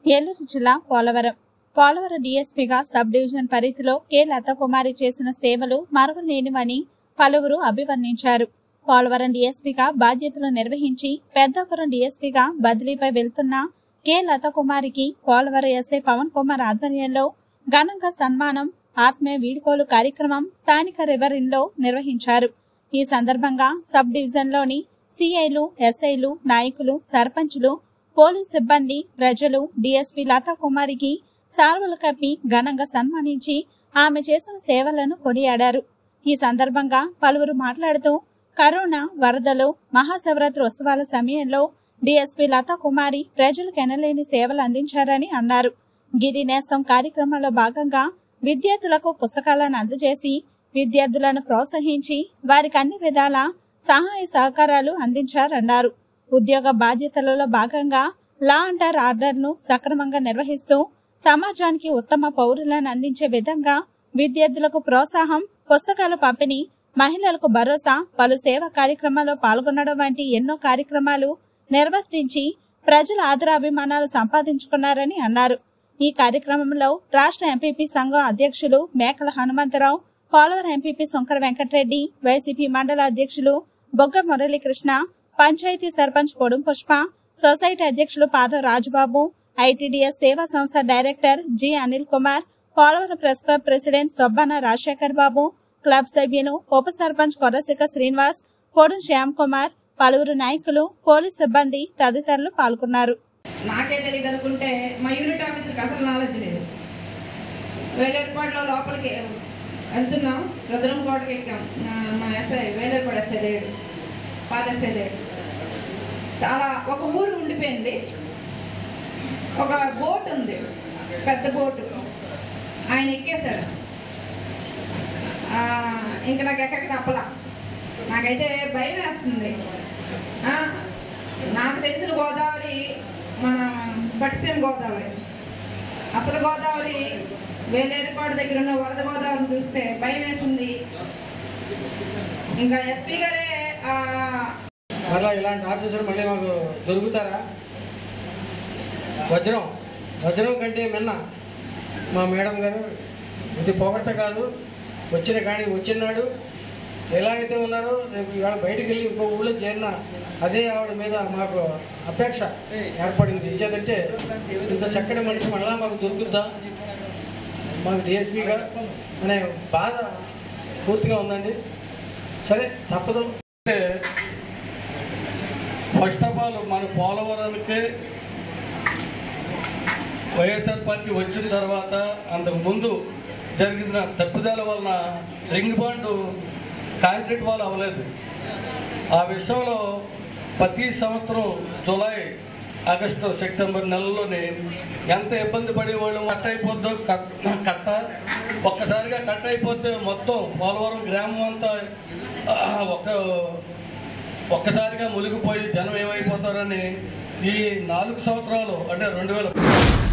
ఏలూరు జిల్లా పోలవరం పోలవరం డీఎస్పీగా sub division పరిధిలో కె లతకుమారి చేసిన సేవలు మరువలేనివని పలువురు అభివర్ణించారు పోలవరం డీఎస్పీగా బాధ్యతలు నిర్వహించి పెద్దాపురం డీఎస్పీగా బదిలీపై వెళ్తున్న కె లతకుమారికి పోలవరం ఎస్ఐ పవన్ కుమార్ ఆధ్వర్యంలో ఘనంగా సన్మానం ఆత్మీయ వీడ్కోలు కార్యక్రమం స్థానిక రివరిన్లో నిర్వహించారు ఈ సందర్భంగా సబ్ డివిజన్లోని సిఐలు ఎస్ఐలు నాయకులు సర్పంచులు పోలీస్ సిబ్బంది ప్రజలు డీఎస్పీ లతా కుమారికి సాల్వలు కప్పి ఘనంగా సన్మానించి ఆమె చేసిన సేవలను కొనియాడారు ఈ సందర్భంగా పలువురు మాట్లాడుతూ కరోనా వరదలు మహాశివరాత్రి ఉత్సవాల సమయంలో డీఎస్పీ లతా కుమారి ప్రజలకు ఎనలేని సేవలు అందించారని అన్నారు గిరి నేస్తం కార్యక్రమంలో భాగంగా విద్యార్థులకు పుస్తకాలను అందజేసి విద్యార్థులను ప్రోత్సహించి వారికి అన్ని విధాల సహాయ సహకారాలు అందించారన్నారు ఉద్యోగ బాధ్యతలలో భాగంగా లా అండ్ ఆర్డర్ ను సక్రమంగా నిర్వహిస్తూ సమాజానికి ఉత్తమ పౌరులను అందించే విధంగా విద్యార్థులకు ప్రోత్సాహం పుస్తకాల పంపిణీ మహిళలకు భరోసా పలు సేవా కార్యక్రమాల్లో పాల్గొనడం వంటి ఎన్నో కార్యక్రమాలు నిర్వర్తించి ప్రజల ఆదరాభిమానాలు సంపాదించుకున్నారని అన్నారు ఈ కార్యక్రమంలో రాష్ట్ర ఎంపీపీ సంఘం అధ్యక్షులు మేకల హనుమంతరావు పోలవరం ఎంపీపీ శంకర వెంకటరెడ్డి వైసీపీ మండల అధ్యక్షులు బొగ్గ మురళీకృష్ణ పంచాయతీ సర్పంచ్ పొడుం పుష్ప సొసైటీ అధ్యక్షులు పాద రాజుబాబు ఐటీడీఎస్ సేవా సంస్థ director G Anil Kumar Polavaram press club president Sobbana Rajasekhar Babu club సభ్యులు ఉప సర్పంచ్ కొరసిక శ్రీనివాస్ పొడు శ్యామ్ కుమార్ పలువురు నాయకులు పోలీస్ సిబ్బంది తదితరులు పాల్గొన్నారు నాకే తెలియదు అనుకుంటే మా యూనిట్ ఆఫీసర్కి అసలు నాలెడ్జ్ లేదు వేలేరుపాడులో లోపలికి వెళ్తున్నాం రుద్రం కోటకి ఎక్కాం నా- మా ఎస్ఐ వేలేరుపాడు ఎస్ఐ లేడు పాత ఎస్ఐ లేడు చాలా ఒక ఊరు ఉండిపోయింది ఒక బోట్ ఉంది పెద్ద బోటు ఆయన ఎక్కేశారు ఆ, ఇంక నాకు ఎక్కడికి తప్పలా నాకైతే భయం వేస్తుంది ఆ, నాకు తెలిసిన గోదావరి మన పట్టిసీమ గోదావరి అసలు గోదావరి వేలేరుపాడు దగ్గర ఉన్న వరద గోదావరిని చూస్తే భయం వేసింది ఇంకా ఎస్పీ గారే ఆ, మళ్ళీ ఇలాంటి ఆఫీసర్ మళ్ళీ మాకు దొరుకుతారా వజ్రం వజ్రం కంటే మిన్న మా మేడం గారు ఇది పొగడత కాదు వచ్చిన కానీ వచ్చినాడు ఎలా అయితే ఉన్నారో రేపు ఇవాళ బయటికి వెళ్ళి ఇంకో ఊళ్ళో చేరిన అదే ఆవిడ మీద మాకు అపేక్ష ఏర్పడింది ఇచ్చేదంటే ఇంత చక్కటి మనిషి మళ్ళా మాకు దొరుకుద్దా మాకు డిఎస్పీగా అనే బాధ పూర్తిగా ఉందండి సరే తప్పదు అంటే ఫస్ట్ ఆఫ్ ఆల్ మన పోలవరానికి వైఎస్ఆర్ పార్టీ వచ్చిన తర్వాత అంతకు ముందు జరిగిన తప్పిదాల వలన రింగ్ బాండ్ కాంక్రీట్ వాల్ అవ్వలేదు ఆ విషయంలో ప్రతి సంవత్సరం జూలై ఆగస్టు సెప్టెంబర్ నెలలోని ఎంత ఇబ్బంది పడేవాళ్ళు కట్ అయిపోద్దో కట్ కట్ట ఒక్కసారిగా కట్ అయిపోతే మొత్తం పోలవరం గ్రామం అంతా ఆ, ఒక ఒక్కసారిగా మునిగిపోయి జనం ఏమైపోతారని ఈ నాలుగు సంవత్సరాలు అంటే రెండు వేల